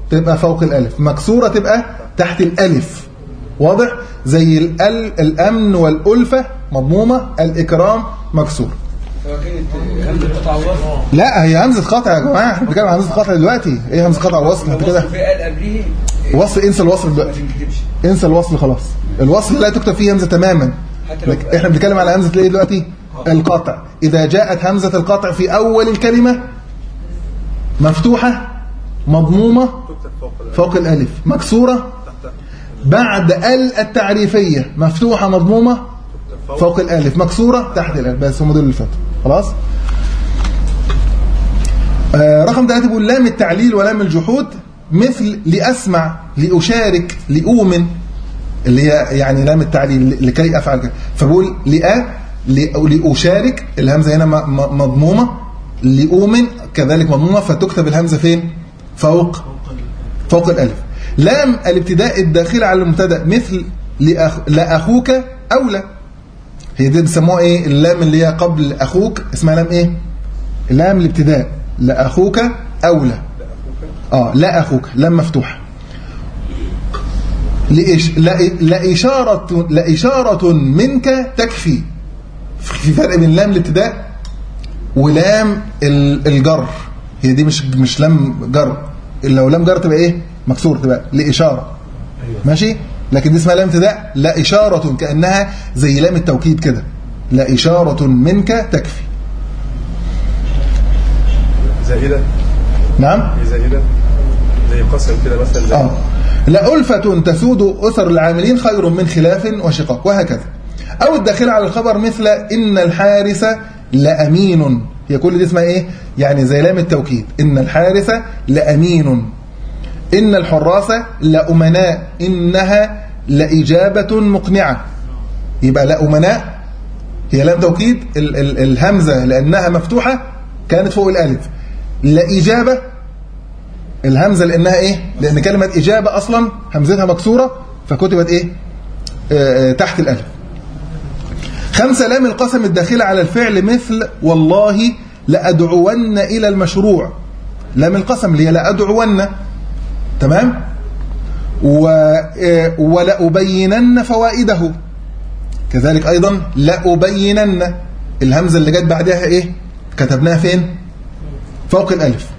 تبقى فوق الالف مكسوره تبقى تحت الالف واضح زي الال الامن والالفه مضمومه الاكرام مكسور فكانت همزه قطع وصل لا هي همزه قطع يا جماعه احنا بنتكلم عن همزه قطع دلوقتي ايه همزه قطع وصل انت كده وصل في قال قبليه وصل انسى الوصل ما دلوقتي تنكتبش انسى الوصل خلاص الوصل لا تكتب فيه همزه تماما حتى لو لك احنا بنتكلم على همزه ايه دلوقتي القطع اذا جاءت همزه القطع في اول الكلمه مفتوحه مضمومه تكتب فوق ال- فوق الالف مكسوره بعد ال التعريفيه مفتوحه مضمومه تكتب فوق فوق الالف مكسوره تحت الالف بس هم دول اللي فاتوا خلاص آه رقم ثلاثة بيقول لام التعليل ولام الجحود مثل لأسمع لأشارك لأؤمن اللي هي يعني لام التعليل لكي أفعل كذا فبقول لأ لأ- لأشارك الهمزة هنا م- م- مضمومة لأؤمن كذلك مضمومة فتكتب الهمزة فين فوق فوق الألف لام الابتداء الداخلة على المبتدا مثل لأخ... لأخوك أولى هي دي بيسموها ايه اللام اللي هي قبل أخوك اسمها لام ايه لام الابتداء لأخوك أولى اه لا أخوك لام مفتوحة لإش... لا... لإشارة لإشارة منك تكفي في فرق بين لام الابتداء ولام ال- الجر هي دي مش مش لام جر لو لام جر تبقى ايه مكسور تبقى لإشارة ماشي لكن دي اسمها لام ابتداء لا إشارة كأنها زي لام التوكيد كده لا إشارة منك تكفي زائدة نعم هي زائدة زي قسم كده مثلا زي آه. لألفة تسود أسر العاملين خير من خلاف وشقاق وهكذا أو الداخل على الخبر مثل إن الحارس لأمين هي كل دي اسمها إيه يعني زي لام التوكيد إن الحارس لأمين إن الحراس لأمناء إنها لإجابة مقنعة يبقى لأمناء هي لام توكيد ال ال الهمزة لأنها مفتوحة كانت فوق الألف لإجابة الهمزة لأنها إيه لأن كلمة إجابة أصلا همزتها مكسورة فكتبت إيه آه آه، تحت الألف خمسة لام القسم الداخلة على الفعل مثل والله لأدعون إلى المشروع لام القسم اللي هي لأدعون تمام و آه، ولأبينن فوائده كذلك أيضا لأبينن الهمزة اللي جت بعدها إيه كتبناها فين فوق الألف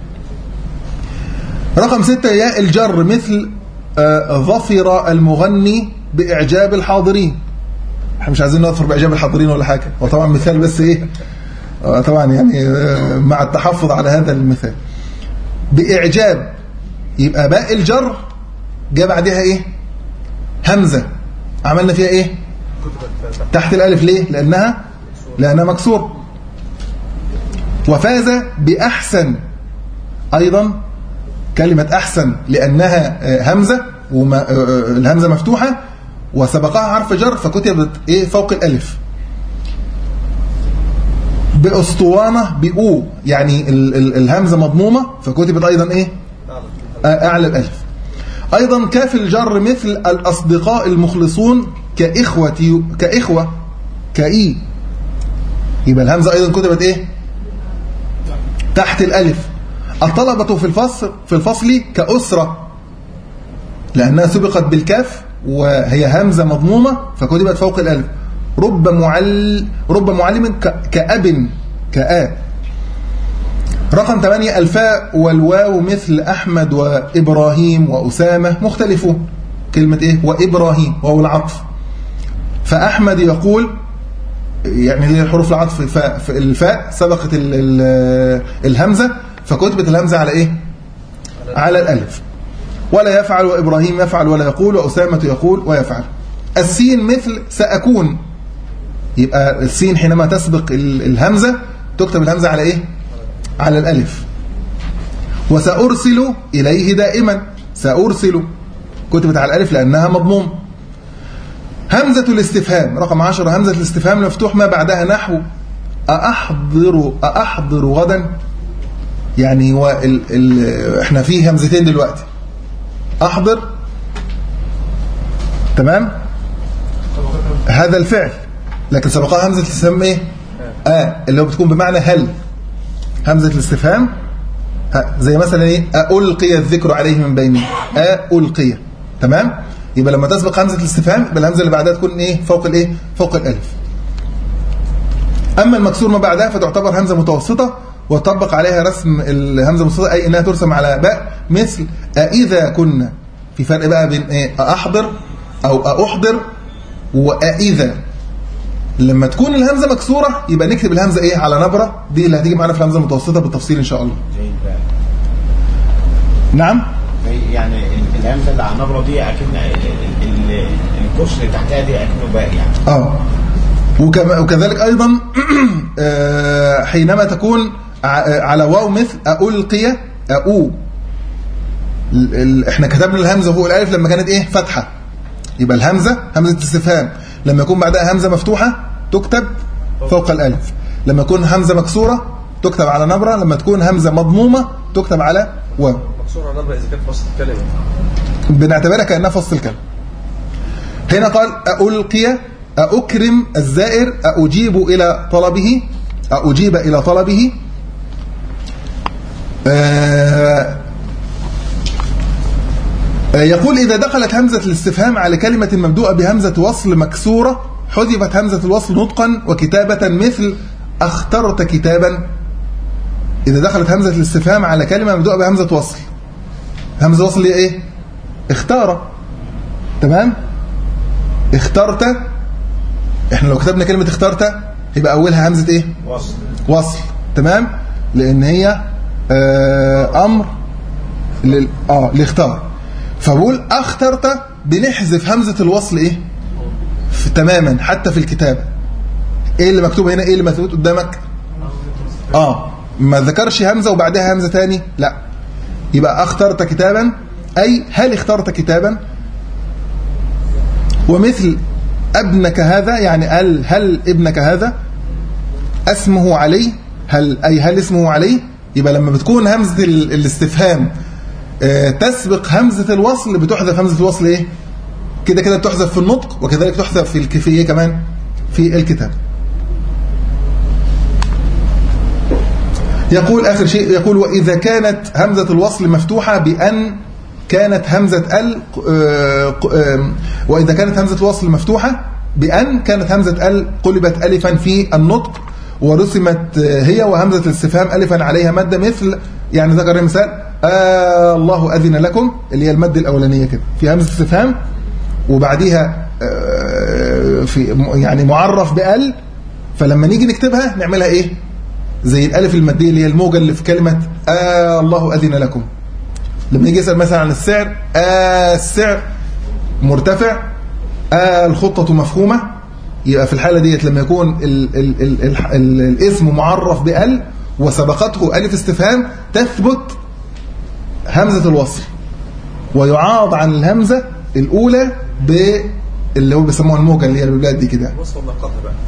رقم ستة ياء الجر مثل آه، ظفر المغني بإعجاب الحاضرين احنا مش عايزين نظفر بإعجاب الحاضرين ولا حاجة وطبعا مثال بس إيه آه، طبعا يعني آه، مع التحفظ على هذا المثال بإعجاب يبقى باء الجر جاء بعدها إيه همزة عملنا فيها إيه تحت الألف ليه لأنها لأنها مكسور وفاز بأحسن أيضا كلمة أحسن لأنها آه، همزة والهمزة مفتوحة وسبقها حرف جر فكتبت إيه فوق الألف بأسطوانة بأو يعني ال ال الهمزة مضمومة فكتبت أيضا إيه آه، أعلى الألف أيضا كاف الجر مثل الأصدقاء المخلصون كإخوة كإخوة كإي يبقى الهمزة أيضا كتبت إيه تحت الألف الطلبة في الفصل في الفصل كأسرة لأنها سبقت بالكاف وهي همزة مضمومة فكتبت فوق الألف رب معل رب معلم ك- كأب كآ رقم 8 الفاء والواو مثل أحمد وإبراهيم وأسامة مختلفون كلمة إيه وإبراهيم وهو العطف فأحمد يقول يعني هي حروف العطف فاء ف- الفاء سبقت ال ال الهمزة فكتبت الهمزة على إيه على الألف ولا يفعل وإبراهيم يفعل ولا يقول وأسامة يقول ويفعل السين مثل سأكون يبقى السين حينما تسبق ال- الهمزة تكتب الهمزة على إيه على الألف وسأرسل إليه دائما سأرسل كتبت على الألف لأنها مضموم همزة الاستفهام رقم عشر همزة الاستفهام المفتوح ما بعدها نحو أأحضر أأحضر غدا يعني هو ال ال احنا فيه همزتين دلوقتي أحضر تمام هذا الفعل لكن سبقها همزة الاستفهام ايه آه اللي هو بتكون بمعنى هل همزة الاستفهام ها زي مثلا ايه ألقي الذكر عليه من بيني ألقي تمام يبقى لما تسبق همزة الاستفهام يبقى الهمزة اللي بعدها تكون ايه فوق الايه فوق الالف اما المكسور ما بعدها فتعتبر همزة متوسطة وطبق عليها رسم الهمزة المتوسطة اي انها ترسم على باء مثل أإذا كنا في فرق بقى بين ايه أحضر او أحضر وأإذا لما تكون الهمزة مكسورة يبقى نكتب الهمزة ايه على نبرة دي اللي هتيجي معانا في الهمزة المتوسطة بالتفصيل ان شاء الله زي الباء نعم زي يعني ال- الهمزه اللي على النبره دي اكن ال- ال- الكرسي اللي تحتها دي اكنه باء يعني اه وكما وكذلك ايضا آه، حينما تكون ع- على واو مثل ألقي أو ال- ال- احنا كتبنا الهمزة فوق الالف لما كانت ايه فتحة يبقى الهمزة همزة استفهام لما يكون بعدها همزة مفتوحة تكتب فوق الالف لما يكون همزة مكسورة تكتب على نبرة لما تكون همزة مضمومة تكتب على واو مقصور على نبرة إذا كانت في وسط الكلمة بنعتبرها كأنها فصل الكلام هنا قال ألقي أكرم الزائر أجيب إلى طلبه أجيب إلى طلبه آه، آه، يقول إذا دخلت همزة الاستفهام على كلمة مبدوءة بهمزة وصل مكسورة حذفت همزة الوصل نطقا وكتابة مثل اخترت كتابا إذا دخلت همزة الاستفهام على كلمة مبدوءة بهمزة وصل همزة وصل هي إيه؟ اختار تمام اخترت احنا لو كتبنا كلمة اخترت يبقى أولها همزة إيه؟ وصل وصل تمام لان هي آه امر لل... اه لاختار فبقول اخترت بنحذف همزه الوصل ايه في تماما حتى في الكتابه ايه اللي مكتوب هنا ايه اللي مكتوب قدامك اه ما ذكرش همزه وبعدها همزه تاني لا يبقى اخترت كتابا اي هل اخترت كتابا ومثل ابنك هذا يعني هل هل ابنك هذا اسمه علي هل أي هل اسمه علي يبقى لما بتكون همزة ال- الاستفهام آه، تسبق همزة الوصل بتحذف همزة الوصل ايه كده كده بتحذف في النطق وكذلك تحذف في الكيفية كمان في الكتاب يقول آخر شيء يقول وإذا كانت همزة الوصل مفتوحة بأن كانت همزة ال آه، ق- آم، وإذا كانت همزة الوصل مفتوحة بأن كانت همزة ال قلبت ألفا في النطق ورسمت آه، هي وهمزة الاستفهام ألفا عليها مادة مثل يعني ذكر مثال آه الله أذن لكم اللي هي المادة الأولانية كده في همزة استفهام وبعديها آه، في م- يعني معرف بأل فلما نيجي نكتبها نعملها إيه زي الألف المادية اللي هي الموجة اللي في كلمة آه الله أذن لكم لما يجي يسأل مثلا عن السعر آه السعر مرتفع آه الخطة مفهومة يبقى في الحالة ديت لما يكون ال ال ال ال ال الاسم معرف بأل وسبقته ألف استفهام تثبت همزة الوصل ويعاض عن الهمزة الأولى ب اللي هو بيسموها الموجة اللي هي البلاد دي كده وصل ولا قطع بقى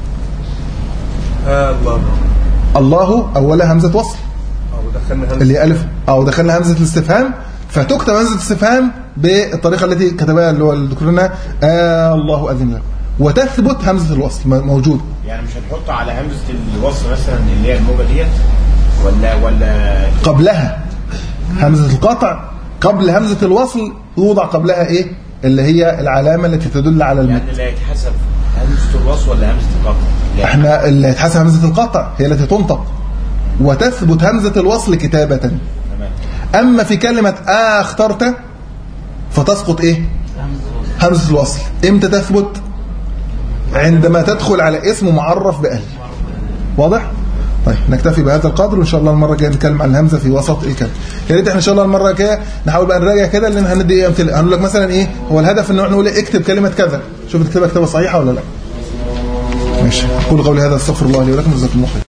آه الله الله أولها همزة وصل أو دخلنا همزة اللي هي ألف أو دخلنا همزة الاستفهام فتكتب همزة الاستفهام بالطريقة التي كتبها اللي هو الدكتور لنا آه الله أذن لكم وتثبت همزة الوصل م- موجودة يعني مش هنحط على همزه الوصل مثلا اللي هي الموجه ديت ولا ولا قبلها همزة القطع قبل همزة الوصل يوضع قبلها إيه اللي هي العلامة التي تدل على المد يعني اللي هيتحسب همزه الوصل ولا همزه القطع؟ يعني احنا اللي هيتحسب همزة القطع هي التي تنطق وتثبت همزة الوصل كتابة تمام أما في كلمة آه اخترت فتسقط إيه همزة الوصل إمتى تثبت عندما تدخل على اسم معرف بأل واضح طيب نكتفي بهذا القدر وان شاء الله المره الجايه نتكلم عن الهمزه في وسط الكلام يا ريت احنا ان شاء الله المره الجايه نحاول بقى نراجع كده لان هندي ايه امثله هنقول لك مثلا ايه هو الهدف ان احنا نقول إيه؟ اكتب كلمه كذا شوف تكتبها كتابه صحيحه ولا لا ماشي اقول قولي هذا استغفر الله لي ولكم جزاكم الله خير